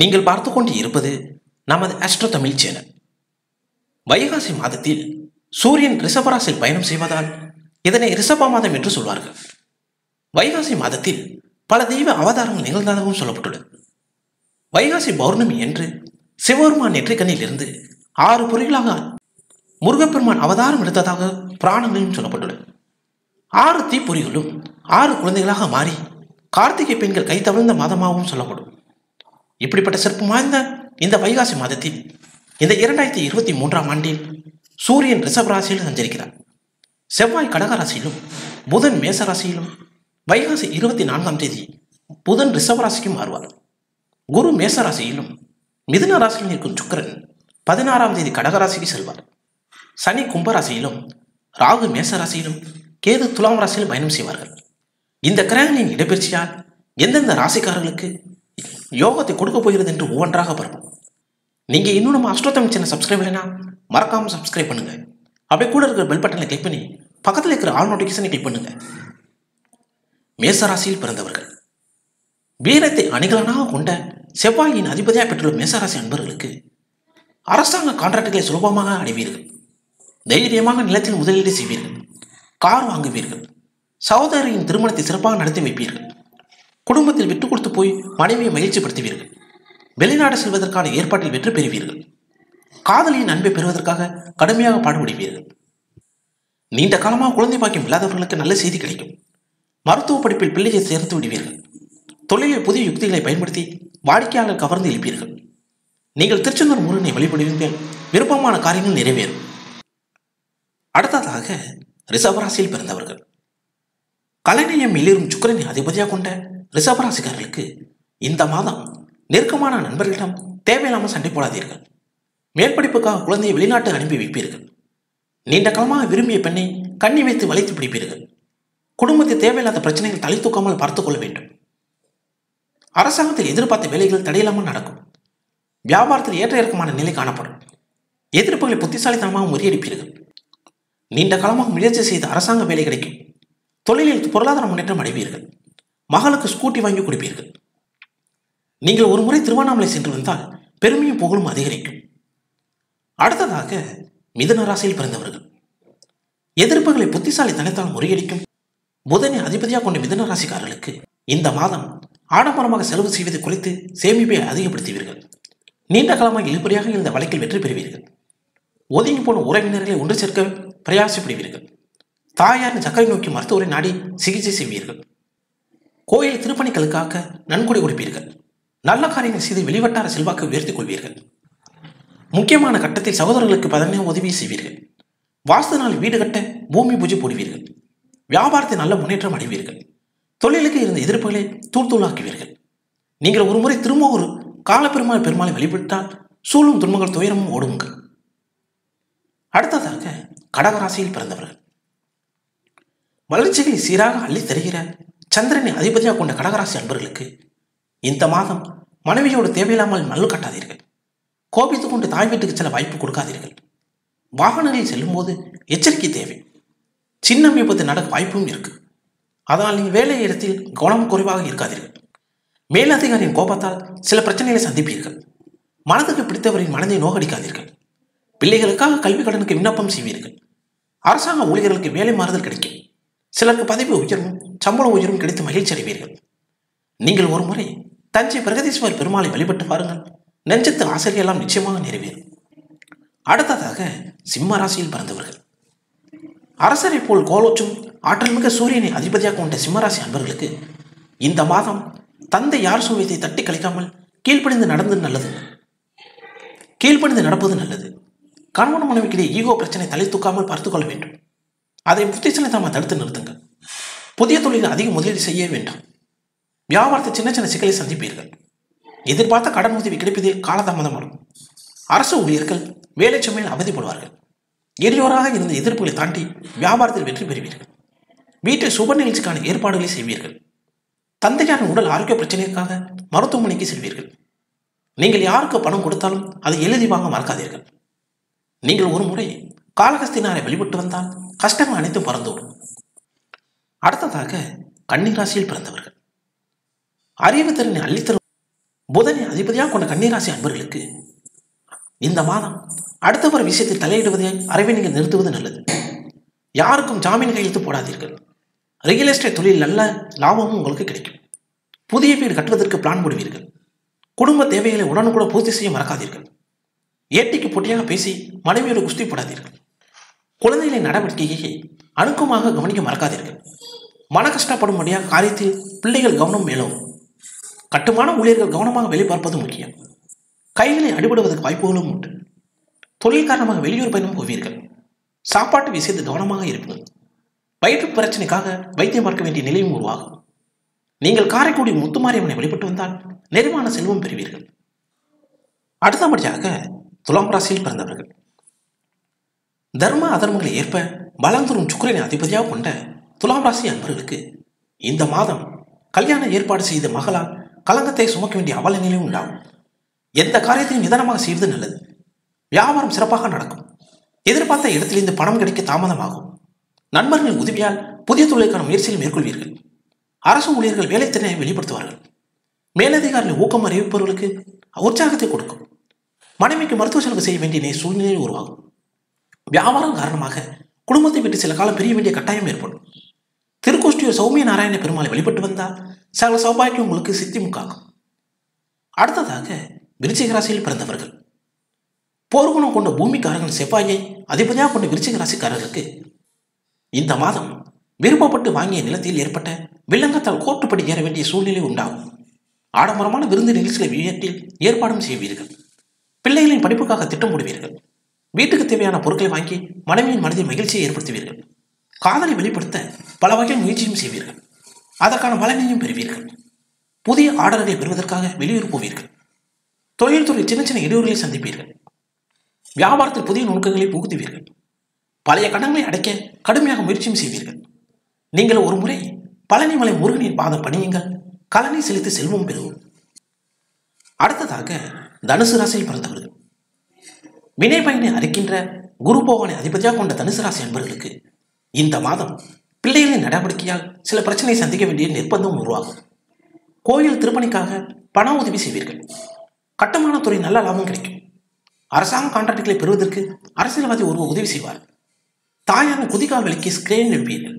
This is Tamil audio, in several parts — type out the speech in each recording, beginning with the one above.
நீங்கள் பார்த்து கொண்டு இருப்பது நமது அஸ்ட்ரோ தமிழ் சேனல் வைகாசி மாதத்தில் சூரியன் ரிஷபராசியில் பயணம் செய்வதால் இதனை ரிஷப மாதம் என்று சொல்வார்கள் வைகாசி மாதத்தில் பல தெய்வ அவதாரங்கள் நிகழ்ந்ததாகவும் சொல்லப்பட்டுள்ளது வைகாசி பௌர்ணமி என்று சிவபெருமான் நெற்றிக்கண்ணில் இருந்து ஆறு பொறிகளாக முருகப்பெருமான் அவதாரம் எடுத்ததாக புராணங்களிலும் சொல்லப்பட்டுள்ளது ஆறு தீப்பொறிகளும் ஆறு குழந்தைகளாக மாறி கார்த்திகை பெண்கள் கை தவிழ்ந்த மாதமாகவும் சொல்லப்படும் இப்படிப்பட்ட சிறப்பு வாய்ந்த இந்த வைகாசி மாதத்தில் இந்த இரண்டாயிரத்தி இருபத்தி மூன்றாம் ஆண்டில் சூரியன் ரிஷப ராசியில் சஞ்சரிக்கிறார் செவ்வாய் கடக ராசியிலும் புதன் மேச ராசியிலும் வைகாசி இருபத்தி நான்காம் தேதி புதன் ரிஷப ராசிக்கு மாறுவார் குரு மேச ராசியிலும் மிதுன ராசியில் இருக்கும் சுக்கிரன் பதினாறாம் தேதி கடகராசிக்கு செல்வார் சனி கும்பராசியிலும் ராகு மேச ராசியிலும் கேது துலாம் ராசியில் பயணம் செய்வார்கள் இந்த கிரகங்களின் இடப்பெயர்ச்சியால் எந்தெந்த ராசிக்காரர்களுக்கு யோகத்தை கொடுக்க போகிறது என்று ஒவ்வொன்றாக பார்ப்போம் நீங்க இன்னும் நம்ம அஷ்டோத்தம் சேனல் சப்ஸ்கிரைப் இல்லைனா மறக்காம சப்ஸ்கிரைப் பண்ணுங்க அப்படியே கூட இருக்கிற பெல் பட்டனை கிளிக் பண்ணி பக்கத்தில் இருக்கிற ஆல் நோட்டிஃபிகேஷனை கிளிக் பண்ணுங்க மேசராசியில் பிறந்தவர்கள் வீரத்தை அணிகலனாக கொண்ட செவ்வாயின் அதிபதியாக பெற்றுள்ள மேசராசி அன்பர்களுக்கு அரசாங்க கான்ட்ராக்டுகளை சுலபமாக அடைவீர்கள் தைரியமாக நிலத்தில் முதலீடு செய்வீர்கள் கார் வாங்குவீர்கள் சகோதரியின் திருமணத்தை சிறப்பாக நடத்தி வைப்பீர்கள் குடும்பத்தில் விட்டு கொடுத்து போய் மனைவியை மகிழ்ச்சிப்படுத்துவீர்கள் வெளிநாடு செல்வதற்கான ஏற்பாட்டில் வெற்றி பெறுவீர்கள் காதலியின் அன்பை பெறுவதற்காக கடுமையாக பாடுபடுவீர்கள் நீண்ட காலமாக குழந்தை பாக்கியம் இல்லாதவர்களுக்கு நல்ல செய்தி கிடைக்கும் மருத்துவ படிப்பில் பிள்ளையை சேர்த்து விடுவீர்கள் தொழிலில் புதிய யுக்திகளை பயன்படுத்தி வாடிக்கையாளர் கவர்ந்து எழுப்பீர்கள் நீங்கள் திருச்செந்தூர் முருகனை வழிபடுவீர்கள் விருப்பமான காரியங்கள் நிறைவேறும் அடுத்ததாக ரிஷபராசியில் பிறந்தவர்கள் கலைநயம் மிளிரும் சுக்கரனை அதிபதியாக கொண்ட ரிஷபராசிக்காரர்களுக்கு இந்த மாதம் நெருக்கமான நண்பர்களிடம் தேவையில்லாமல் சண்டை போடாதீர்கள் மேற்படிப்புக்காக குழந்தையை வெளிநாட்டு அனுப்பி வைப்பீர்கள் நீண்ட காலமாக விரும்பிய பெண்ணை கண்ணி வைத்து வளைத்து பிடிப்பீர்கள் குடும்பத்தில் தேவையில்லாத பிரச்சனைகள் தலை தூக்காமல் பார்த்துக் கொள்ள வேண்டும் அரசாங்கத்தில் எதிர்பார்த்த வேலைகள் தடையில்லாமல் நடக்கும் வியாபாரத்தில் ஏற்ற இறக்கமான நிலை காணப்படும் எதிர்ப்புகளை புத்திசாலித்தனமாக முறியடிப்பீர்கள் நீண்ட காலமாக முயற்சி செய்த அரசாங்க வேலை கிடைக்கும் தொழிலில் பொருளாதார முன்னேற்றம் அடைவீர்கள் மகளுக்கு ஸ்கூட்டி வாங்கி கொடுப்பீர்கள் நீங்கள் ஒரு முறை திருவண்ணாமலை சென்று வந்தால் பெருமையும் புகழும் அதிகரிக்கும் அடுத்ததாக மிதுன ராசியில் பிறந்தவர்கள் எதிர்ப்புகளை புத்திசாலித்தனத்தால் முறியடிக்கும் புதனை அதிபதியாக கொண்ட மிதுன ராசிக்காரர்களுக்கு இந்த மாதம் ஆடம்பரமாக செலவு செய்வதை குறைத்து சேமிப்பை அதிகப்படுத்துவீர்கள் நீண்ட காலமாக இழுபறியாக இந்த வழக்கில் வெற்றி பெறுவீர்கள் ஒதுங்கி போன உறவினர்களை ஒன்று சேர்க்க பிரயாசப்படுவீர்கள் தாயாரின் சக்கரை நோக்கி மருத்துவரை நாடி சிகிச்சை செய்வீர்கள் கோயில் திருப்பணிகளுக்காக நன்கொடை கொடுப்பீர்கள் நல்ல காரியங்கள் செய்து வெளிவட்டார செல்வாக்கு உயர்த்திக் கொள்வீர்கள் முக்கியமான கட்டத்தில் சகோதரர்களுக்கு பதினே உதவி செய்வீர்கள் வாஸ்து நாள் வீடு கட்ட பூமி பூஜை போடுவீர்கள் வியாபாரத்தை நல்ல முன்னேற்றம் அடைவீர்கள் தொழிலுக்கு இருந்த எதிர்ப்புகளை தூள்தூளாக்குவீர்கள் நீங்கள் ஒரு முறை திரும்ப ஒரு காலப்பெருமாள் பெருமாளை வழிபட்டால் சூழும் துன்பங்கள் துயரமும் ஓடுங்கள் அடுத்ததாக கடகராசியில் பிறந்தவர்கள் வளர்ச்சிகளை சீராக அள்ளித் தருகிற சந்திரனை அதிபதியாக கொண்ட கடகராசி அன்பர்களுக்கு இந்த மாதம் மனைவியோடு தேவையில்லாமல் மல்லு கட்டாதீர்கள் கோபித்துக் கொண்டு தாய் வீட்டுக்கு செல்ல வாய்ப்பு கொடுக்காதீர்கள் வாகனங்களில் செல்லும்போது எச்சரிக்கை தேவை சின்ன விபத்து நடக்க வாய்ப்பும் இருக்கு அதனால் நீங்கள் வேலை இடத்தில் கவனம் குறைவாக இருக்காதீர்கள் மேலதிகாரியின் கோபத்தால் சில பிரச்சனைகளை சந்திப்பீர்கள் மனதுக்கு பிடித்தவரின் மனதை நோகடிக்காதீர்கள் பிள்ளைகளுக்காக கல்வி கடனுக்கு விண்ணப்பம் செய்வீர்கள் அரசாங்க ஊழியர்களுக்கு வேலை மாறுதல் கிடைக்கும் சிலருக்கு பதவி உயர்வும் சம்பள உயர்வும் கிடைத்து மகிழ்ச்சி அடைவீர்கள் நீங்கள் ஒரு முறை தஞ்சை பிரகதீஸ்வரர் பெருமாளை வழிபட்டு பாருங்கள் நெஞ்சத்து ஆசிரியெல்லாம் நிச்சயமாக நிறைவேறும் அடுத்ததாக சிம்ம ராசியில் பிறந்தவர்கள் அரசரை போல் கோலோச்சும் ஆற்றல்மிக்க சூரியனை அதிபதியாக கொண்ட சிம்மராசி அன்பர்களுக்கு இந்த மாதம் தந்தை யார் சூரியத்தை தட்டி கழிக்காமல் கீழ்ப்படிந்து நடந்தது நல்லது கீழ்ப்படிந்து நடப்பது நல்லது கணவன் மனைவிக்கிடையே ஈகோ பிரச்சனை தலை தூக்காமல் பார்த்துக் கொள்ள வேண்டும் அதை புத்திசலித்தமாக தடுத்து நிறுத்துங்கள் புதிய தொழிலில் அதிக முதலீடு செய்ய வேண்டாம் வியாபாரத்தை சின்ன சின்ன சிக்கலை சந்திப்பீர்கள் எதிர்பார்த்த கடன் உதவி கிடைப்பதில் காலதாமதம் வரும் அரசு ஊழியர்கள் வேலை சுமையில் அவதிப்படுவார்கள் எரியோராக இருந்த எதிர்ப்புகளை தாண்டி வியாபாரத்தில் வெற்றி பெறுவீர்கள் வீட்டில் சுப நிகழ்ச்சிக்கான ஏற்பாடுகளை செய்வீர்கள் தந்தையாரின் உடல் ஆரோக்கிய பிரச்சனைக்காக மருத்துவமனைக்கு செல்வீர்கள் நீங்கள் யாருக்கு பணம் கொடுத்தாலும் அதை எழுதி வாங்க மறக்காதீர்கள் நீங்கள் ஒரு முறை காலகஸ்தினாரை வழிபட்டு வந்தால் கஷ்டங்கள் அனைத்தும் பறந்தோடும் அடுத்ததாக கன்னிராசியில் பிறந்தவர்கள் அறிவு திறனை அள்ளித்தரும் புதனை அதிபதியாக கொண்ட கன்னிராசி அன்பர்களுக்கு இந்த மாதம் அடுத்தவர் விஷயத்தில் தலையிடுவதை அறவே நீங்கள் நிறுத்துவது நல்லது யாருக்கும் ஜாமீன் கையெழுத்து போடாதீர்கள் ரியல் எஸ்டேட் தொழில் நல்ல லாபமும் உங்களுக்கு கிடைக்கும் புதிய வீடு கட்டுவதற்கு பிளான் போடுவீர்கள் குடும்ப தேவைகளை உடனுக்குடன் பூர்த்தி செய்ய மறக்காதீர்கள் ஏட்டிக்கு போட்டியாக பேசி மனைவியோடு குஸ்தி போடாதீர்கள் குழந்தைகளின் நடவடிக்கையை அணுக்கமாக கவனிக்க மறக்காதீர்கள் மன கஷ்டப்படும்படியாக காரியத்தில் பிள்ளைகள் கவனம் மேலும் கட்டுமான ஊழியர்கள் கவனமாக வெளிப்பார்ப்பது முக்கியம் கைகளை அடிபடுவதற்கு வாய்ப்புகளும் உண்டு தொழில் காரணமாக வெளியூர் பயணம் போவீர்கள் சாப்பாட்டு விஷயத்தில் கவனமாக இருப்பீர்கள் வயிற்று பிரச்சனைக்காக வைத்தியம் பார்க்க வேண்டிய நிலையும் உருவாகும் நீங்கள் காரைக்குடி முத்துமாரியம்மனை வழிபட்டு வந்தால் நிறைவான செல்வம் பெறுவீர்கள் அடுத்தபடியாக துலாம் ராசியில் பிறந்தவர்கள் தர்ம அதர்மங்களை ஏற்ப பலம் தரும் சுக்கிரனை அதிபதியாக கொண்ட துலாம் ராசி அன்பர்களுக்கு இந்த மாதம் கல்யாண ஏற்பாடு செய்த மகளால் கலங்கத்தை சுமக்க வேண்டிய அவல நிலையும் உண்டாகும் எந்த காரியத்தையும் நிதானமாக செய்வது நல்லது வியாபாரம் சிறப்பாக நடக்கும் எதிர்பார்த்த இடத்திலிருந்து பணம் கிடைக்க தாமதமாகும் நண்பர்களின் உதவியால் புதிய தொழிலுக்கான முயற்சியில் மேற்கொள்வீர்கள் அரசு ஊழியர்கள் வேலைத்திறனை வெளிப்படுத்துவார்கள் மேலதிகாரிகள் ஊக்கம் அறிவிப்பவர்களுக்கு உற்சாகத்தை கொடுக்கும் மனைவிக்கு மருத்துவ செலவு செய்ய வேண்டிய நே- சூழ்நிலை உருவாகும் வியாபாரம் காரணமாக குடும்பத்தை விட்டு சில காலம் பிரிய வேண்டிய கட்டாயம் ஏற்படும் திருக்கோஷ்டியூர் சௌமிய நாராயண பெருமாளை வழிபட்டு வந்தால் சகல சௌபாக்கியம் உங்களுக்கு சித்தி முக்காகும் அடுத்ததாக விருச்சிக ராசியில் பிறந்தவர்கள் போர்க்குணம் கொண்ட பூமிக்காரர்கள் செவ்வாயை அதிபதியாக கொண்ட விருச்சிக ராசிக்காரர்களுக்கு இந்த மாதம் விருப்பப்பட்டு வாங்கிய நிலத்தில் ஏற்பட்ட வில்லங்கத்தால் கோட்டுப்படி ஏற வேண்டிய சூழ்நிலை உண்டாகும் ஆடம்பரமான விருந்து நிகழ்ச்சிகளை வீட்டில் ஏற்பாடும் செய்வீர்கள் பிள்ளைகளின் படிப்புக்காக திட்டம் போடுவீர்கள் வீட்டுக்கு தேவையான பொருட்களை வாங்கி மனைவியின் மனதில் மகிழ்ச்சியை ஏற்படுத்துவீர்கள் காதலை வெளிப்படுத்த பல வகையில் முயற்சியும் செய்வீர்கள் அதற்கான பலனையும் பெறுவீர்கள் புதிய ஆர்டர்களை பெறுவதற்காக வெளியூர் போவீர்கள் தொழில்துறை சின்ன சின்ன இடையூறுகளை சந்திப்பீர்கள் வியாபாரத்தில் புதிய நுணுக்கங்களை புகுத்துவீர்கள் பழைய கடன்களை அடைக்க கடுமையாக முயற்சியும் செய்வீர்கள் நீங்கள் ஒரு முறை பழனிமலை முருகனின் பாதம் பணியுங்கள் கலனை செலுத்தி செல்வம் பெறுவோம் அடுத்ததாக தனுசு ராசியில் பிறந்தவர்கள் வினை பயனை அறுக்கின்ற குரு பகவானை அதிபதியாக கொண்ட தனுசு ராசி அன்பர்களுக்கு இந்த மாதம் பிள்ளைகளின் நடவடிக்கையால் சில பிரச்சனையை சந்திக்க வேண்டிய நிர்பந்தம் உருவாகும் கோயில் திருப்பணிக்காக பண உதவி செய்வீர்கள் கட்டுமானத்துறை நல்ல லாபம் கிடைக்கும் அரசாங்க கான்ட்ராக்டுகளை பெறுவதற்கு அரசியல்வாதி ஒருவர் உதவி செய்வார் தாயாரின் குதிகால் விலைக்கு ஸ்கிரேன் எடுப்பீர்கள்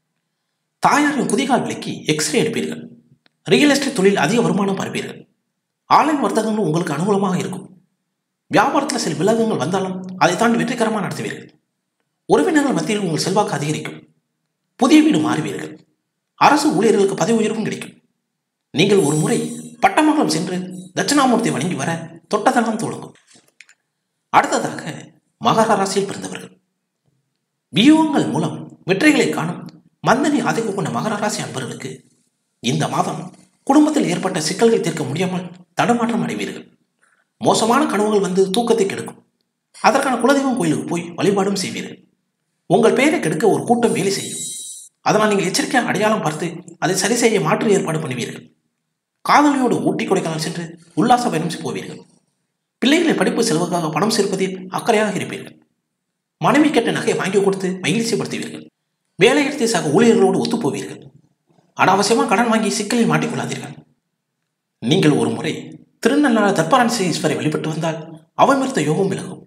தாயாரின் குதிகால் விலைக்கு எக்ஸ்ரே எடுப்பீர்கள் ரியல் எஸ்டேட் தொழில் அதிக வருமானம் பார்ப்பீர்கள் ஆன்லைன் வர்த்தகங்கள் உங்களுக்கு அனுகூலமாக இருக்கும் வியாபாரத்தில் சில விலகங்கள் வந்தாலும் அதை தாண்டி வெற்றிகரமாக நடத்துவீர்கள் உறவினர்கள் மத்தியில் உங்கள் செல்வாக்கு அதிகரிக்கும் புதிய வீடு மாறுவீர்கள் அரசு ஊழியர்களுக்கு பதவி உயர்வும் கிடைக்கும் நீங்கள் ஒரு முறை பட்டமங்கலம் சென்று தட்சிணாமூர்த்தி வணங்கி வர தொட்டதெல்லாம் தொடங்கும் அடுத்ததாக மகர ராசியில் பிறந்தவர்கள் வியூகங்கள் மூலம் வெற்றிகளை காணும் மந்தனி ஆதிக்கம் கொண்ட மகர ராசி அன்பர்களுக்கு இந்த மாதம் குடும்பத்தில் ஏற்பட்ட சிக்கல்கள் தீர்க்க முடியாமல் தடுமாற்றம் அடைவீர்கள் மோசமான கனவுகள் வந்து தூக்கத்தை கெடுக்கும் அதற்கான குலதெய்வம் கோயிலுக்கு போய் வழிபாடும் செய்வீர்கள் உங்கள் பெயரை கெடுக்க ஒரு கூட்டம் வேலை செய்யும் அதனால் நீங்கள் எச்சரிக்கையாக அடையாளம் பார்த்து அதை சரி செய்ய மாற்று ஏற்பாடு பண்ணுவீர்கள் காதலியோடு ஊட்டி கொடைக்கானல் சென்று உல்லாச பயணம் போவீர்கள் பிள்ளைகளை படிப்பு செலவுக்காக பணம் சேர்ப்பதில் அக்கறையாக இருப்பீர்கள் மனைவி கெட்ட நகையை வாங்கி கொடுத்து மகிழ்ச்சிப்படுத்துவீர்கள் வேலையிடத்தை சக ஊழியர்களோடு ஒத்துப்போவீர்கள் அனாவசியமாக கடன் வாங்கி சிக்கலில் மாட்டிக்கொள்ளாதீர்கள் நீங்கள் ஒரு முறை திருநள்ளாறு தர்பாரன் ஈஸ்வரை வழிபட்டு வந்தால் அவமிருத்த யோகம் விலகும்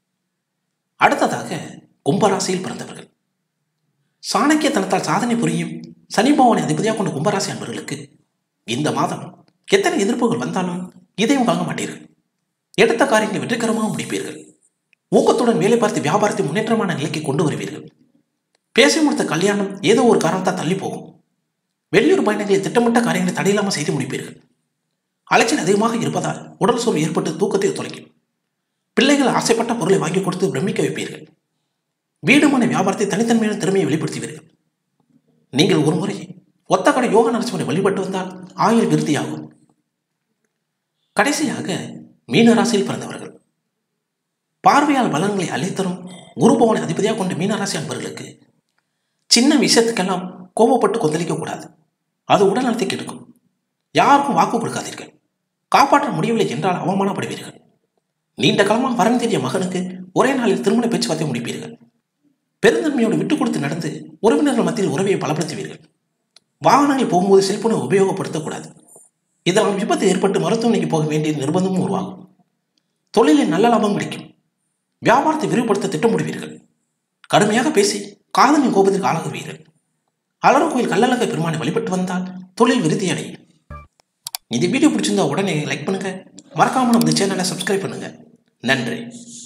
அடுத்ததாக கும்பராசியில் பிறந்தவர்கள் சாணக்கியத்தனத்தால் சாதனை புரியும் சனி பகவானை அதிபதியாக கொண்ட கும்பராசி அன்பர்களுக்கு இந்த மாதம் எத்தனை எதிர்ப்புகள் வந்தாலும் இதையும் வாங்க மாட்டீர்கள் எடுத்த காரியங்களை வெற்றிகரமாக முடிப்பீர்கள் ஊக்கத்துடன் வேலை பார்த்து வியாபாரத்தை முன்னேற்றமான நிலைக்கு கொண்டு வருவீர்கள் பேசி முடித்த கல்யாணம் ஏதோ ஒரு காரணத்தால் தள்ளி போகும் வெளியூர் பயணங்களை திட்டமிட்ட காரியங்களை தடையில்லாமல் செய்து முடிப்பீர்கள் அலைச்சல் அதிகமாக இருப்பதால் உடல் சோர்வு ஏற்பட்டு தூக்கத்தை தொலைக்கும் பிள்ளைகள் ஆசைப்பட்ட பொருளை வாங்கி கொடுத்து பிரமிக்க வைப்பீர்கள் வீடு மனை வியாபாரத்தை தனித்தன்மையான திறமையை வெளிப்படுத்துவீர்கள் நீங்கள் ஒரு முறை ஒத்த கடை யோக நரசிம்மனை வழிபட்டு வந்தால் ஆயுள் விருத்தியாகும் கடைசியாக மீன ராசியில் பிறந்தவர்கள் பார்வையால் பலன்களை அளித்தரும் குரு பவனை அதிபதியாக கொண்ட மீனராசி அன்பர்களுக்கு சின்ன விஷயத்துக்கெல்லாம் கோபப்பட்டு கொந்தளிக்க கூடாது அது உடல் நலத்தை கெடுக்கும் யாருக்கும் வாக்கு கொடுக்காதீர்கள் காப்பாற்ற முடியவில்லை என்றால் அவமானப்படுவீர்கள் நீண்ட காலமாக வரன் தேடிய மகனுக்கு ஒரே நாளில் திருமண பேச்சுவார்த்தை முடிப்பீர்கள் பெருந்தன்மையோடு விட்டுக் கொடுத்து நடந்து உறவினர்கள் மத்தியில் உறவையை பலப்படுத்துவீர்கள் வாகனங்கள் போகும்போது செல்போனை உபயோகப்படுத்தக்கூடாது இதனால் விபத்து ஏற்பட்டு மருத்துவமனைக்கு போக வேண்டிய நிர்பந்தமும் உருவாகும் தொழிலில் நல்ல லாபம் கிடைக்கும் வியாபாரத்தை விரிவுபடுத்த திட்டமிடுவீர்கள் கடுமையாக பேசி காதலின் கோபத்திற்கு ஆளாகுவீர்கள் அலரும் கோயில் கல்லழக பெருமானை வழிபட்டு வந்தால் தொழில் விருத்தி அடையும் இந்த வீடியோ பிடிச்சிருந்தா உடனே லைக் பண்ணுங்க மறக்காம நம்ம சேனலை சப்ஸ்கிரைப் பண்ணுங்க நன்றி